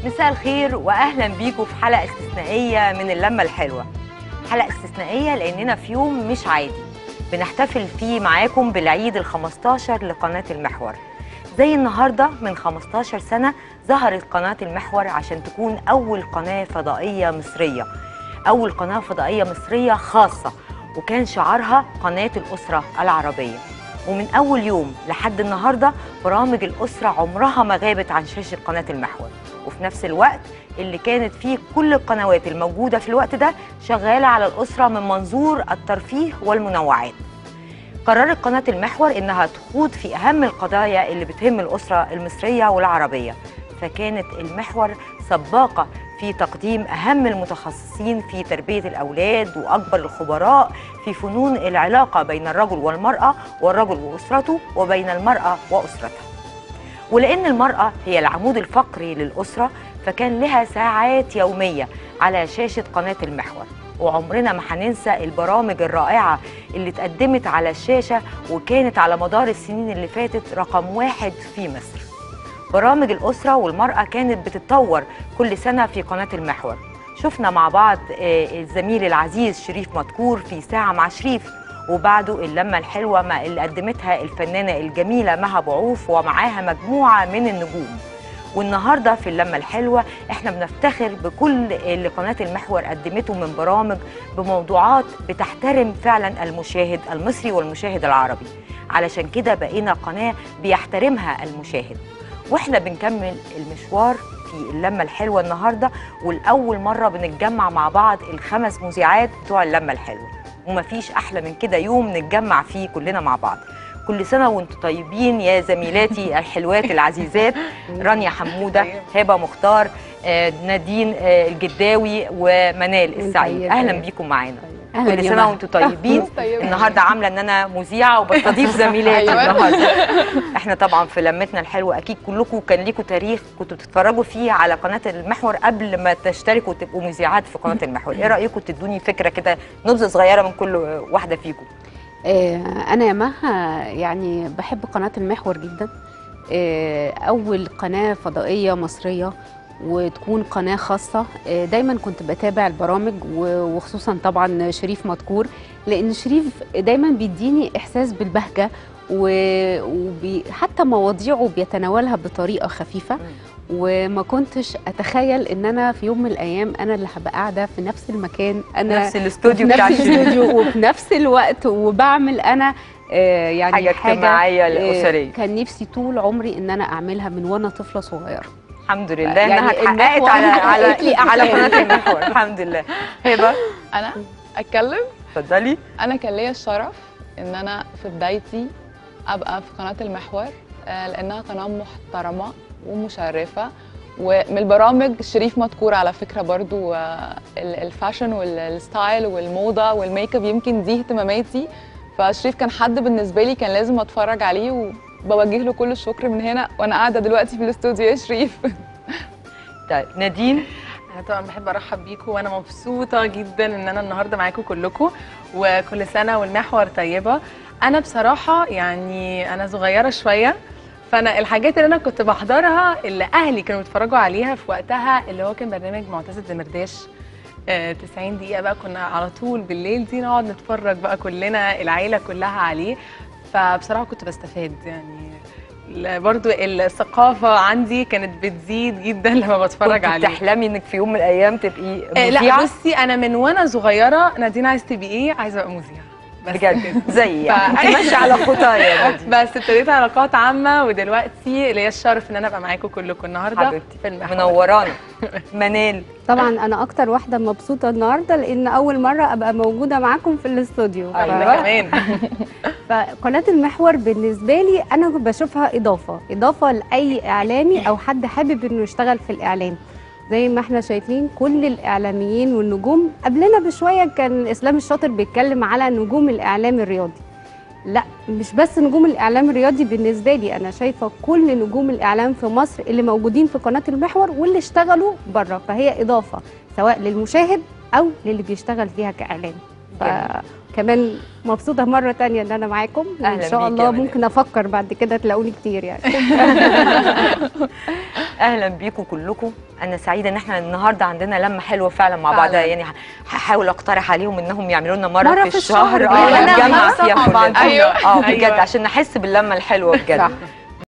مساء الخير واهلا بيكم في حلقه استثنائيه من اللمه الحلوه حلقه استثنائيه لاننا في يوم مش عادي بنحتفل فيه معاكم بالعيد ال15 لقناه المحور زي النهارده من 15 سنه ظهرت قناه المحور عشان تكون اول قناه فضائيه مصريه اول قناه فضائيه مصريه خاصه وكان شعارها قناه الاسره العربيه ومن اول يوم لحد النهارده برامج الاسره عمرها ما غابت عن شاشه قناه المحور وفي نفس الوقت اللي كانت فيه كل القنوات الموجوده في الوقت ده شغاله على الاسره من منظور الترفيه والمنوعات قررت قناه المحور انها تخوض في اهم القضايا اللي بتهم الاسره المصريه والعربيه فكانت المحور سباقه في تقديم اهم المتخصصين في تربيه الاولاد واكبر الخبراء في فنون العلاقه بين الرجل والمراه والرجل واسرته وبين المراه واسرتها ولان المراه هي العمود الفقري للاسره فكان لها ساعات يوميه على شاشه قناه المحور وعمرنا ما هننسى البرامج الرائعه اللي اتقدمت على الشاشه وكانت على مدار السنين اللي فاتت رقم واحد في مصر برامج الأسرة والمرأة كانت بتتطور كل سنة في قناة المحور شفنا مع بعض آه، الزميل العزيز شريف مدكور في ساعة مع شريف وبعده اللمة الحلوة ما اللي قدمتها الفنانة الجميلة مها بعوف ومعاها مجموعة من النجوم والنهاردة في اللمة الحلوة احنا بنفتخر بكل اللي قناة المحور قدمته من برامج بموضوعات بتحترم فعلا المشاهد المصري والمشاهد العربي علشان كده بقينا قناة بيحترمها المشاهد واحنا بنكمل المشوار في اللمه الحلوه النهارده والاول مره بنتجمع مع بعض الخمس مذيعات بتوع اللمه الحلوه ومفيش احلى من كده يوم نتجمع فيه كلنا مع بعض كل سنه وانتم طيبين يا زميلاتي الحلوات العزيزات رانيا حموده هبه مختار آه، نادين آه، الجداوي ومنال السعيد طيب. اهلا بيكم معانا أهلاً كل يا سنه مها. وانتم طيبين طيبة. النهارده عامله ان انا مذيعه وبستضيف زميلاتي أيوة. النهارده احنا طبعا في لمتنا الحلوه اكيد كلكم كان ليكم تاريخ كنتوا بتتفرجوا فيه على قناه المحور قبل ما تشتركوا وتبقوا مذيعات في قناه المحور ايه رايكم تدوني فكره كده نبذه صغيره من كل واحده فيكم آه، انا يا مها يعني بحب قناه المحور جدا آه، اول قناه فضائيه مصريه وتكون قناه خاصه آه، دايما كنت بتابع البرامج و- وخصوصا طبعا شريف مذكور لان شريف دايما بيديني احساس بالبهجه وحتى مواضيعه بيتناولها بطريقه خفيفه وما كنتش اتخيل ان انا في يوم من الايام انا اللي هبقى قاعده في نفس المكان انا نفس الاستوديو في بتاع نفس شيرين. الاستوديو وفي نفس الوقت وبعمل انا آه، يعني حاجة اجتماعية آه، أسرية. كان نفسي طول عمري ان انا اعملها من وانا طفله صغيره الحمد لله يعني انها اتحققت المحور على حققت لي على على احلامي. قناه المحور الحمد لله هبه انا اتكلم اتفضلي انا كان ليا الشرف ان انا في بدايتي ابقى في قناه المحور آه، لانها قناه محترمه ومشرفه ومن البرامج شريف مذكور على فكره برضو آه، ال- الفاشن والستايل والموضه والميك اب يمكن دي اهتماماتي فشريف كان حد بالنسبه لي كان لازم اتفرج عليه وبوجه له كل الشكر من هنا وانا قاعده دلوقتي في الاستوديو يا شريف طيب نادين انا طبعا بحب ارحب بيكم وانا مبسوطه جدا ان انا النهارده معاكم كلكم وكل سنه والمحور طيبه انا بصراحه يعني انا صغيره شويه فانا الحاجات اللي انا كنت بحضرها اللي اهلي كانوا بيتفرجوا عليها في وقتها اللي هو كان برنامج معتز الدمرداش آه، 90 دقيقه بقى كنا على طول بالليل دي نقعد نتفرج بقى كلنا العيله كلها عليه فبصراحه كنت بستفاد يعني ال- برضو الثقافه عندي كانت بتزيد جدا لما بتفرج كنت عليه بتحلمي انك في يوم من الايام تبقي آه، لا مذيعه بصي انا من وانا صغيره نادين عايز تبقي ايه عايزه ابقى مذيعه بس كده. بجد زي يعني ف- انت ماشيه على خطايا يا نادين بس ابتديت علاقات عامه ودلوقتي ليا الشرف ان انا ابقى معاكم كلكم النهارده حبيبتي في المحور منورانا منال طبعا انا اكتر واحده مبسوطه النهارده لان اول مره ابقى موجوده معاكم في الاستوديو انا كمان فقناه المحور بالنسبه لي انا بشوفها اضافه اضافه لاي اعلامي او حد حابب انه يشتغل في الاعلام زي ما احنا شايفين كل الاعلاميين والنجوم قبلنا بشويه كان اسلام الشاطر بيتكلم على نجوم الاعلام الرياضي لا مش بس نجوم الاعلام الرياضي بالنسبه لي انا شايفه كل نجوم الاعلام في مصر اللي موجودين في قناه المحور واللي اشتغلوا بره فهي اضافه سواء للمشاهد او للي بيشتغل فيها كاعلام فكمان مبسوطه مره تانية ان انا معاكم أهلاً وان شاء بيك يا الله منال. ممكن افكر بعد كده تلاقوني كتير يعني اهلا بيكم كلكم انا سعيده ان احنا النهارده عندنا لمه حلوه فعلا مع فعلاً. بعض يعني ه- هحاول اقترح عليهم انهم يعملوا لنا مره, مرة في في الشهر الشهر. اه أيوة، نتجمع ننبسط فيها مع بعض. كلنا أيوة. اه بجد أيوة. عشان نحس باللمه الحلوه بجد صح.